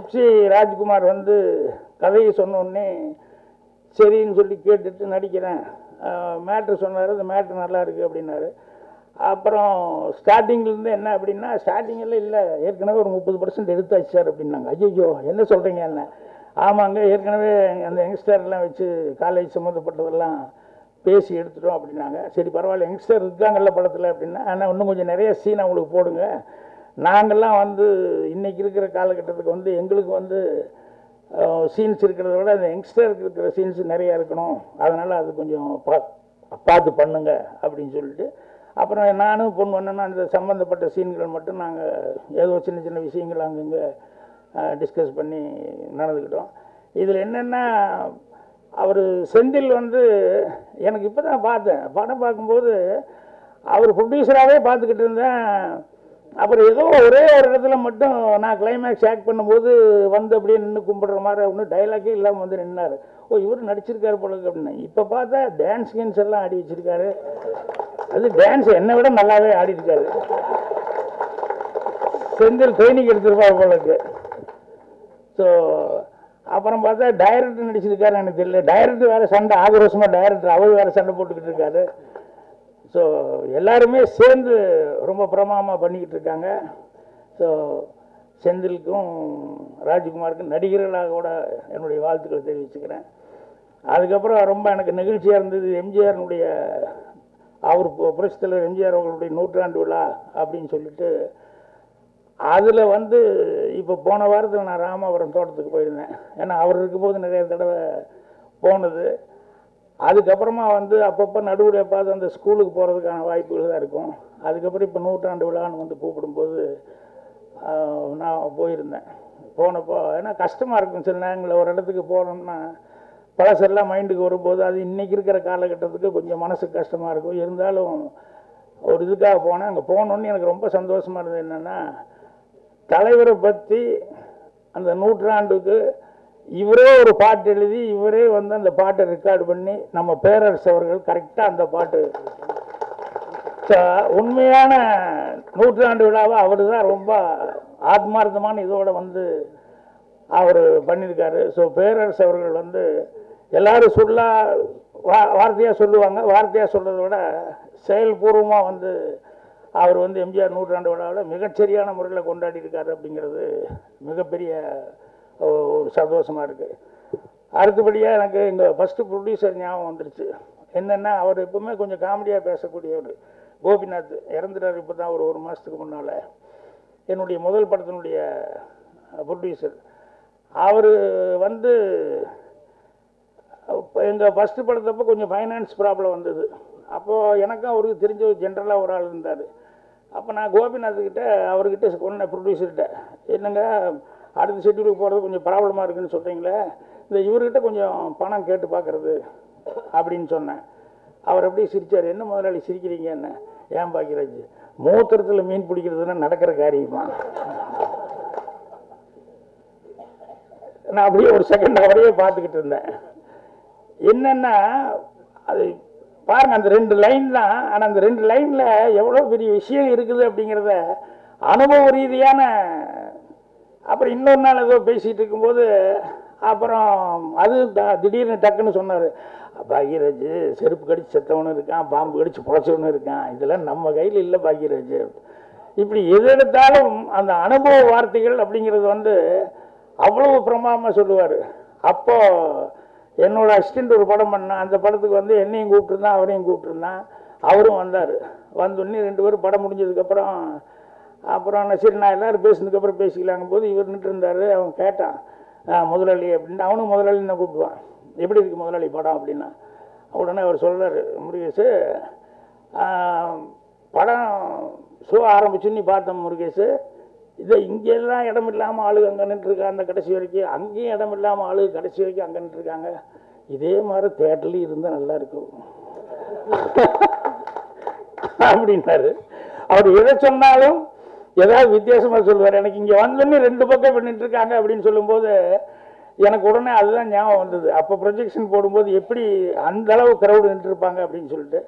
FC Rajkumar வந்து கதையை சொன்ன உடனே சரின்னு சொல்லி கேட்டுட்டு நடிக்கிறேன் மேட்ரு சொன்னார் அந்த மேட்ரு நல்லா இருக்குது அப்படின்னாரு அப்புறம் ஸ்டார்டிங்லேருந்து என்ன அப்படின்னா ஸ்டார்டிங்கில் இல்லை ஏற்கனவே ஒரு முப்பது பர்சன்ட் எடுத்தாச்சு சார் அப்படின்னாங்க ஐயோ என்ன சொல்கிறீங்க என்ன ஆமாங்க ஏற்கனவே அந்த யங்ஸ்டர்லாம் வச்சு காலேஜ் சம்மந்தப்பட்டதெல்லாம் பேசி எடுத்துட்டோம் அப்படின்னாங்க சரி பரவாயில்ல யங்ஸ்டர் இருக்காங்கல்ல படத்தில் அப்படின்னா ஆனால் இன்னும் கொஞ்சம் நிறைய சீன் அவங்களுக்கு போடுங்க நாங்கள்லாம் வந்து இன்னைக்கு இருக்கிற காலகட்டத்துக்கு வந்து எங்களுக்கு வந்து சீன்ஸ் இருக்கிறத விட அந்த யங்ஸ்டருக்கு இருக்கிற சீன்ஸ் நிறையா இருக்கணும் அதனால் அது கொஞ்சம் பா பார்த்து பண்ணுங்க அப்படின்னு சொல்லிட்டு அப்புறம் நானும் பொண்ணு பண்ணேன்னா அந்த சம்மந்தப்பட்ட சீன்கள் மட்டும் நாங்கள் ஏதோ சின்ன சின்ன விஷயங்கள் அங்கங்கே டிஸ்கஸ் பண்ணி நடந்துக்கிட்டோம் இதில் என்னென்னா அவர் செந்தில் வந்து எனக்கு இப்போ தான் பார்த்தேன் படம் பார்க்கும்போது அவர் ப்ரொடியூசராகவே பார்த்துக்கிட்டு இருந்தேன் அப்புறம் ஏதோ ஒரே ஒரு இடத்துல மட்டும் நான் கிளைமேக்ஸ் ஆக்ட் பண்ணும்போது வந்து அப்படியே நின்று கும்பிடுற மாதிரி ஒன்றும் டைலாக்கே இல்லாமல் வந்து நின்னார் ஓ இவர் நடிச்சிருக்காரு போல இருக்கு அப்படின்னு இப்போ பார்த்தா டான்ஸ் கீன்ஸ் எல்லாம் ஆடி வச்சிருக்காரு அது டான்ஸ் என்னை விட நல்லாவே ஆடி இருக்காரு செந்தில் ட்ரைனிங் எடுத்திருப்பாரு போல இருக்கு ஸோ அப்புறம் பார்த்தா டைரக்டர் நடிச்சிருக்காரு எனக்கு தெரியல டைரக்டர் வேறு சண்டை ஆக்ரோஷமாக டைரக்டர் அவர் வேறு சண்டை போட்டுக்கிட்டு இருக்காரு ஸோ எல்லாருமே சேர்ந்து ரொம்ப பிரமாதமாக பண்ணிக்கிட்டு இருக்காங்க ஸோ செந்திலுக்கும் ராஜ்குமாருக்கும் நடிகர்களாக கூட என்னுடைய வாழ்த்துக்களை தெரிவிச்சுக்கிறேன் அதுக்கப்புறம் ரொம்ப எனக்கு நெகிழ்ச்சியாக இருந்தது எம்ஜிஆர்னுடைய அவர் பு- புரட்சித் தலைவர் எம்ஜிஆர் அவர்களுடைய நூற்றாண்டு விழா அப்படின்னு சொல்லிட்டு அதில் வந்து இப்போ போன வாரத்தில் நான் ராமாபுரம் தோட்டத்துக்கு போயிருந்தேன் ஏன்னா அவர் இருக்கும்போது நிறைய தடவை போனது அதுக்கப்புறமா வந்து அப்பப்போ நடுவில் பார்த்து அந்த ஸ்கூலுக்கு போகிறதுக்கான வாய்ப்புகள் தான் இருக்கும் அதுக்கப்புறம் இப்போ நூற்றாண்டு விழான்னு வந்து கூப்பிடும்போது ஆஹ், நான் போயிருந்தேன் போனப்போ ஏன்னா கஷ்டமாக இருக்கும் சில நேரங்களில் ஒரு இடத்துக்கு போனோம்னா பழசெல்லாம் மைண்டுக்கு வரும்போது அது இன்றைக்கி இருக்கிற காலகட்டத்துக்கு கொஞ்சம் மனசுக்கு கஷ்டமாக இருக்கும் இருந்தாலும் ஒரு இதுக்காக போனேன் அங்கே போனோன்னு எனக்கு ரொம்ப சந்தோஷமாக இருந்தது என்னென்னா தலைவரை பற்றி அந்த நூற்றாண்டுக்கு இவரே ஒரு பாட்டு எழுதி இவரே வந்து அந்த பாட்டை ரெக்கார்டு பண்ணி நம்ம பேரரசு அவர்கள் கரெக்டாக அந்த பாட்டு ச- உண்மையான நூற்றாண்டு விழாவை அவர் தான் ரொம்ப ஆத்மார்த்தமான இதோட வந்து அவர் பண்ணியிருக்காரு ஸோ பேரரசு அவர்கள் வந்து எல்லாரும் சொல்ல வா வார்த்தையாக சொல்லுவாங்க வார்த்தையாக சொல்கிறத விட செயல்பூர்வமாக வந்து அவர் வந்து எம்ஜிஆர் நூற்றாண்டு விழாவில் மிகச்சரியான முறையில் கொண்டாடி இருக்காரு அப்படிங்கிறது மிகப்பெரிய ஒ- ஒரு சந்தோஷமாக இருக்குது அடுத்தபடியாக எனக்கு எங்கள் ஃபஸ்ட்டு ப்ரொடியூசர் ஞாபகம் வந்துருச்சு என்னென்னா அவர் எப்பவுமே கொஞ்சம் காமெடியாக பேசக்கூடியவர் கோபிநாத் இறந்துட்டார் இப்போ தான் ஒரு ஒரு மாதத்துக்கு முன்னால் என்னுடைய முதல் படத்தினுடைய ப்ரொடியூசர் அவர் வந்து எங்கள் ஃபஸ்ட்டு படத்தப்போ கொஞ்சம் ஃபைனான்ஸ் ப்ராப்ளம் வந்தது அப்போது எனக்கும் அவருக்கு தெரிஞ்ச ஒரு ஜென்ரலாக ஒரு ஆள் இருந்தார் அப்போ நான் கோபிநாத்துக்கிட்ட அவர்கிட்ட சொன்னேன் ப்ரொடியூசர்கிட்ட என்னங்க அடுத்த ஷெட்யூலுக்கு போகிறது கொஞ்சம் ப்ராப்ளமாக இருக்குன்னு சொல்கிறீங்களே இந்த இவர்கிட்ட கொஞ்சம் பணம் கேட்டு பார்க்குறது அப்படின்னு சொன்னேன் அவர் அப்படியே சிரிச்சார் என்ன முதலாளி சிரிக்கிறீங்க என்ன ஏன் பாக்கியராஜ் மூத்திரத்தில் மீன் பிடிக்கிறதுன்னா நடக்கிற காரியமா நான் அப்படியே ஒரு செகண்ட் அவரையே பார்த்துக்கிட்டு இருந்தேன் என்னன்னா அது பாருங்க அந்த ரெண்டு லைன் தான் ஆனால் அந்த ரெண்டு லைனில் எவ்வளோ பெரிய விஷயம் இருக்குது அப்படிங்கிறத அனுபவ ரீதியான அப்புறம் இன்னொரு நாள் ஏதோ பேசிகிட்டு இருக்கும்போது அப்புறம் அது த- திடீர்னு டக்குன்னு சொன்னார் பாக்யராஜ் செருப்பு கடிச்சு செத்தவனும் இருக்கான் பாம்பு கடிச்சு புழைச்சவனும் இருக்கான் இதெல்லாம் நம்ம கையில் இல்லை பாக்யராஜ் இப்படி எது எடுத்தாலும் அந்த அனுபவ வார்த்தைகள் அப்படிங்கிறது வந்து அவ்வளவு பிரமாதமாக சொல்லுவார் அப்போ என்னோட அசிஸ்டண்ட் ஒரு படம் பண்ணான் அந்த படத்துக்கு வந்து என்னையும் கூப்பிட்டுருந்தான் அவரையும் கூப்பிட்டுருந்தான் அவரும் வந்தார் வந்தோடனே ரெண்டு பேரும் படம் முடிஞ்சதுக்கப்புறம் அப்புறம் நான் சரி நான் எல்லாரும் பேசினதுக்கப்புறம் பேசிக்கலாங்கும் போது இவர் நின்று இருந்தார் அவன் கேட்டான் "ஆ, முதலாளி அப்படின்னு அவனும் முதலாளி தான் கூப்பிடுவான் எப்படி இருக்கு முதலாளி படம் அப்படின்னா உடனே அவர் சொல்றாரு முருகேஷ் ஆ, படம் ஷோ ஆரம்பிச்சுன்னு பார்த்தோம் முருகேஷ் இதை இங்கெல்லாம் இடம் இல்லாமல் ஆளு அங்கே நின்றுருக்கா அந்த கடைசி வரைக்கும் அங்கேயும் இடம் இல்லாமல் ஆளு கடைசி வரைக்கும் அங்கே நின்றுருக்காங்க இதே மாதிரி தேட்டர்லையும் இருந்தால் நல்லா இருக்கும் அப்படின்னாரு அவர் எதை சொன்னாலும் ஏதாவது வித்தியாசமாக சொல்லுவார் எனக்கு இங்கே வந்தோன்னே ரெண்டு பக்கம் பண்ணிட்டு இருக்காங்க அப்படின்னு சொல்லும்போது எனக்கு உடனே அதுதான் ஞாபகம் வந்தது அப்போ ப்ரொஜெக்ஷன் போடும்போது எப்படி அந்த அளவு க்ரௌடு நின்றுருப்பாங்க அப்படின்னு சொல்லிட்டு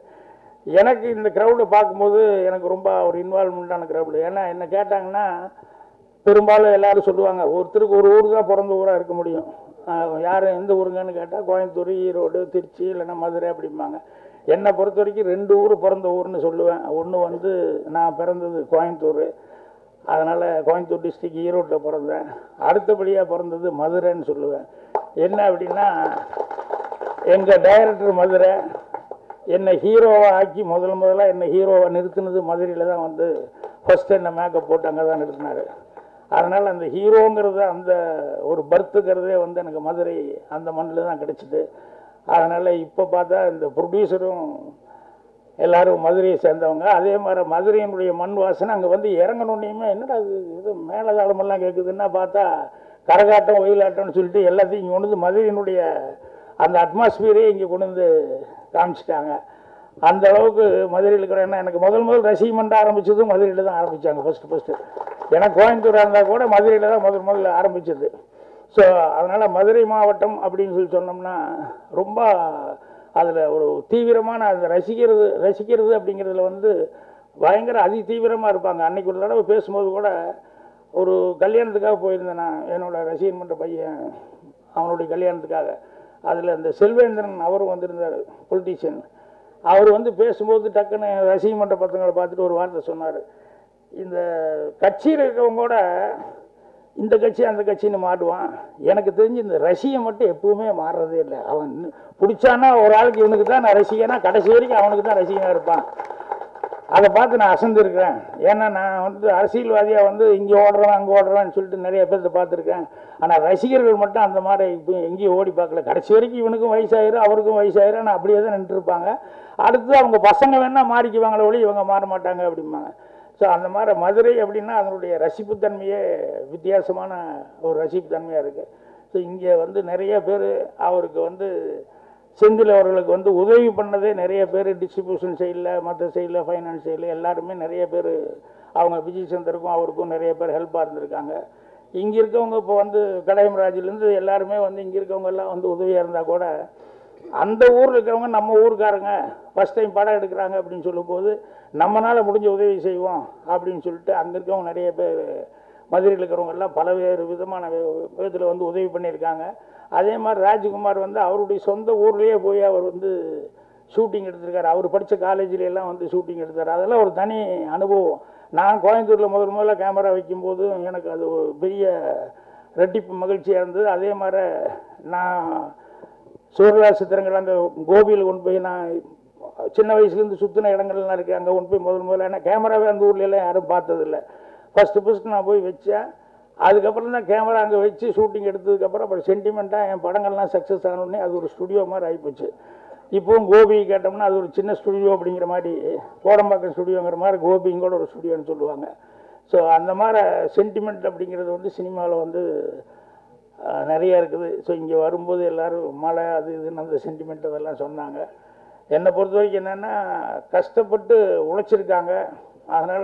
எனக்கு இந்த க்ரௌடை பார்க்கும்போது எனக்கு ரொம்ப ஒரு இன்வால்மெண்ட்டான க்ரௌடு ஏன்னா என்ன கேட்டாங்கன்னா பெரும்பாலும் எல்லாரும் சொல்லுவாங்க ஒருத்தருக்கு ஒரு ஊர் தான் பிறந்த ஊராக இருக்க முடியும் ஆஹ் யாரும் எந்த ஊருங்கன்னு கேட்டால் கோயம்புத்தூர் ஈரோடு திருச்சி இல்லைன்னா மதுரை அப்படிம்பாங்க என்னை பொறுத்த வரைக்கும் ரெண்டு ஊர் பிறந்த ஊர்னு சொல்லுவேன் ஒன்று வந்து நான் பிறந்தது கோயம்புத்தூர் அதனால் கோயம்புத்தூர் டிஸ்ட்ரிக்ட் ஈரோட்டில் பிறந்தேன் அடுத்தபடியாக பிறந்தது மதுரைன்னு சொல்லுவேன் என்ன அப்படின்னா எங்கள் டைரக்டர் மதுரை என்னை ஹீரோவை ஆக்கி முதல் முதல்ல என்னை ஹீரோவை நிறுத்தினது மதுரையில் தான் வந்து ஃபஸ்ட்டு என்னை மேக்கப் போட்டு அங்கே தான் நிறுத்தினார் அதனால் அந்த ஹீரோங்கிறது அந்த ஒரு பர்த்துங்கிறதே வந்து எனக்கு மதுரை அந்த மண்ணில் தான் கிடச்சிது அதனால் இப்போ பார்த்தா இந்த ப்ரொடியூசரும் எல்லாரும் மதுரையை சேர்ந்தவங்க அதே மாதிரி மதுரையினுடைய மண் வாசனை அங்கே வந்து இறங்கணுன்னையுமே என்னடா இது இது மேலதாளமெல்லாம் கேட்குதுன்னா பார்த்தா கரகாட்டம் ஒயிலாட்டம்னு சொல்லிட்டு எல்லாத்தையும் இங்கே கொண்டு வந்து மதுரையினுடைய அந்த அட்மாஸ்பியரே இங்கே கொண்டு வந்து காமிச்சிட்டாங்க அந்த அளவுக்கு மதுரையில் இருக்கிற என்ன எனக்கு முதல் முதல் ரசிகமெண்ட் ஆரம்பிச்சதும் மதுரையில் தான் ஆரம்பித்தாங்க ஃபஸ்ட்டு ஃபஸ்ட்டு எனக்கு கோயம்புத்தூராக இருந்தால் கூட மதுரையில் தான் முதல் முதல்ல ஆரம்பிச்சது ஸோ அதனால் மதுரை மாவட்டம் அப்படின்னு சொல்லி சொன்னோம்னா ரொம்ப அதில் ஒரு தீவிரமான அந்த ரசிக்கிறது ரசிக்கிறது அப்படிங்கிறதுல வந்து பயங்கர அதி தீவிரமாக இருப்பாங்க அன்னைக்கு ஒரு தடவை பேசும்போது கூட ஒரு கல்யாணத்துக்காக போயிருந்தேன் நான் என்னோட ரசிகன் பண்ணுற பையன் அவனுடைய கல்யாணத்துக்காக அதில் இந்த செல்வேந்திரன் அவரும் வந்திருந்தார் பொலிட்டீஷியன் அவர் வந்து பேசும்போது டக்குன்னு ரசிகன் மன்ற பசங்களை பார்த்துட்டு ஒரு வார்த்தை சொன்னார் இந்த கட்சியில் இருக்கவங்க கூட இந்த கட்சி அந்த கட்சின்னு மாட்டுவான் எனக்கு தெரிஞ்சு இந்த ரசிகன் மட்டும் எப்பவுமே மாறுறதே இல்லை அவன் இன்னும் பிடிச்சானா ஒரு ஆளுக்கு இவனுக்கு தான் நான் ரசிகனா கடைசி வரைக்கும் அவனுக்கு தான் ரசிகனாக இருப்பான் அதை பார்த்து நான் அசந்திருக்கிறேன் ஏன்னா நான் வந்து அரசியல்வாதியாக வந்து இங்கே ஓடுறேன் அங்கே ஓடுறேன்னு சொல்லிட்டு நிறைய பேர்த்த பார்த்துருக்கேன் ஆனால் ரசிகர்கள் மட்டும் அந்த மாதிரி இப்போ எங்கேயும் ஓடி பார்க்கல கடைசி வரைக்கும் இவனுக்கும் வயசாயிரும் அவருக்கும் வயசாயிரும் ஆனால் அப்படியே தான் நின்றுருப்பாங்க அடுத்து அவங்க பசங்க வேணால் மாறிக்குவாங்களே ஒளி இவங்க மாற மாட்டாங்க அப்படிம்பாங்க ஸோ அந்த மாதிரி மதுரை அப்படின்னா அதனுடைய ரசிப்புத்தன்மையே வித்தியாசமான ஒரு ரசிப்புத்தன்மையாக இருக்குது ஸோ இங்கே வந்து நிறைய பேர் அவருக்கு வந்து செந்தில் அவர்களுக்கு வந்து உதவி பண்ணதே நிறைய பேர் டிஸ்ட்ரிபியூஷன் சைடில் மற்ற சைடில் ஃபைனான்ஸ் சைடில் எல்லாருமே நிறைய பேர் அவங்க விஜய் சந்தருக்கும் அவருக்கும் நிறைய பேர் ஹெல்ப்பாக இருந்திருக்காங்க இங்கே இருக்கவங்க இப்போ வந்து கடையமராஜிலேருந்து எல்லாருமே வந்து இங்கே இருக்கவங்க எல்லாம் வந்து உதவியாக இருந்தால் கூட அந்த ஊரில் இருக்கிறவங்க நம்ம ஊருக்காரங்க ஃபஸ்ட் டைம் படம் எடுக்கிறாங்க அப்படின்னு சொல்லும்போது நம்மளால் முடிஞ்ச உதவி செய்வோம் அப்படின்னு சொல்லிட்டு அங்கே இருக்கவங்க நிறைய பேர் மதுரையில் இருக்கிறவங்க எல்லாம் பலவேறு விதமான விதத்தில் வந்து உதவி பண்ணியிருக்காங்க அதே மாதிரி ராஜ்குமார் வந்து அவருடைய சொந்த ஊர்லேயே போய் அவர் வந்து ஷூட்டிங் எடுத்திருக்காரு அவர் படித்த காலேஜில் எல்லாம் வந்து ஷூட்டிங் எடுத்தார் அதெல்லாம் ஒரு தனி அனுபவம் நான் கோயம்புத்தூரில் முதல் முதல்ல கேமரா வைக்கும்போது எனக்கு அது ஒரு பெரிய ரெட்டிப்பு மகிழ்ச்சியாக இருந்தது அதே மாதிரி நான் சூரியராஜ் சித்திரங்கள் அந்த கோபியில் கொண்டு போய் நான் சின்ன வயசுலேருந்து சுற்றின இடங்கள்லாம் இருக்குது அங்கே கொண்டு போய் முதல் முதல்ல ஏன்னா கேமராவே அந்த ஊர்ல எல்லாம் யாரும் பார்த்ததில்ல ஃபஸ்ட்டு ஃபஸ்ட்டு நான் போய் வச்சேன் அதுக்கப்புறம் தான் கேமரா அங்கே வச்சு ஷூட்டிங் எடுத்ததுக்கப்புறம் அப்புறம் சென்டிமெண்ட்டாக என் படங்கள்லாம் சக்ஸஸ் ஆனோடனே அது ஒரு ஸ்டுடியோ மாதிரி ஆகிப்போச்சு இப்போவும் கோபி கேட்டோம்னா அது ஒரு சின்ன ஸ்டுடியோ அப்படிங்கிற மாதிரி கோடம்பாக்கம் ஸ்டுடியோங்கிற மாதிரி கோபியும் கூட ஒரு ஸ்டுடியோன்னு சொல்லுவாங்க ஸோ அந்த மாதிரி சென்டிமெண்ட் அப்படிங்கிறது வந்து சினிமாவில் வந்து அஹ், நிறைய இருக்குது ஸோ இங்கே வரும்போது எல்லோரும் மழை அது இதுன்னு அந்த சென்டிமெண்ட் அதெல்லாம் சொன்னாங்க என்னை பொறுத்த வரைக்கும் என்னென்னா கஷ்டப்பட்டு உழைச்சிருக்காங்க அதனால்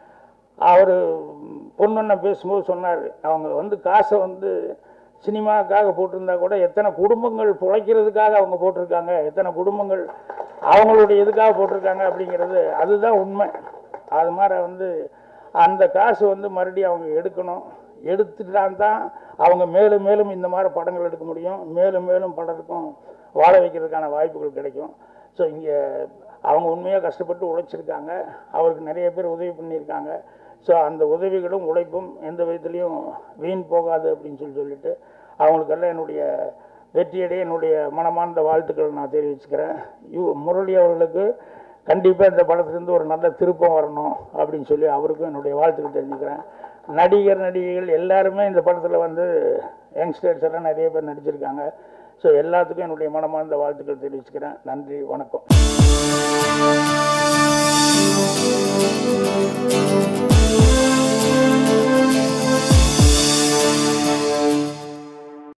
அவர் பொண்ணு பேசும்போது சொன்னார் அவங்க வந்து காசை வந்து சினிமாவுக்காக போட்டிருந்தா கூட எத்தனை குடும்பங்கள் பிழைக்கிறதுக்காக அவங்க போட்டிருக்காங்க எத்தனை குடும்பங்கள் அவங்களுடைய இதுக்காக போட்டிருக்காங்க அப்படிங்கிறது அதுதான் உண்மை அது மாதிரி வந்து அந்த காசு வந்து மறுபடியும் அவங்க எடுக்கணும் எடுத்துட்டான் தான் அவங்க மேலும் மேலும் இந்த மாதிரி படங்கள் எடுக்க முடியும் மேலும் மேலும் படத்துக்கும் வாழ வைக்கிறதுக்கான வாய்ப்புகள் கிடைக்கும் ஸோ இங்கே அவங்க உண்மையாக கஷ்டப்பட்டு உழைச்சிருக்காங்க அவருக்கு நிறைய பேர் உதவி பண்ணியிருக்காங்க ஸோ அந்த உதவிகளும் உழைப்பும் எந்த விதத்துலேயும் வீண் போகாது அப்படின்னு சொல்லி சொல்லிட்டு அவங்களுக்கெல்லாம் என்னுடைய வெற்றியடைய என்னுடைய மனமார்ந்த வாழ்த்துக்கள் நான் தெரிவிச்சுக்கிறேன் யூ முரளி அவர்களுக்கு கண்டிப்பாக இந்த படத்துலேருந்து ஒரு நல்ல திருப்பம் வரணும் அப்படின்னு சொல்லி அவருக்கும் என்னுடைய வாழ்த்துக்கள் தெரிஞ்சுக்கிறேன் நடிகர் நடிகைகள் எல்லாருமே இந்த படத்தில் வந்து யங்ஸ்டர்ஸ் எல்லாம் நிறைய பேர் நடிச்சிருக்காங்க ஸோ எல்லாத்துக்கும் என்னுடைய மனமார்ந்த வாழ்த்துக்கள் தெரிவிச்சுக்கிறேன் நன்றி வணக்கம்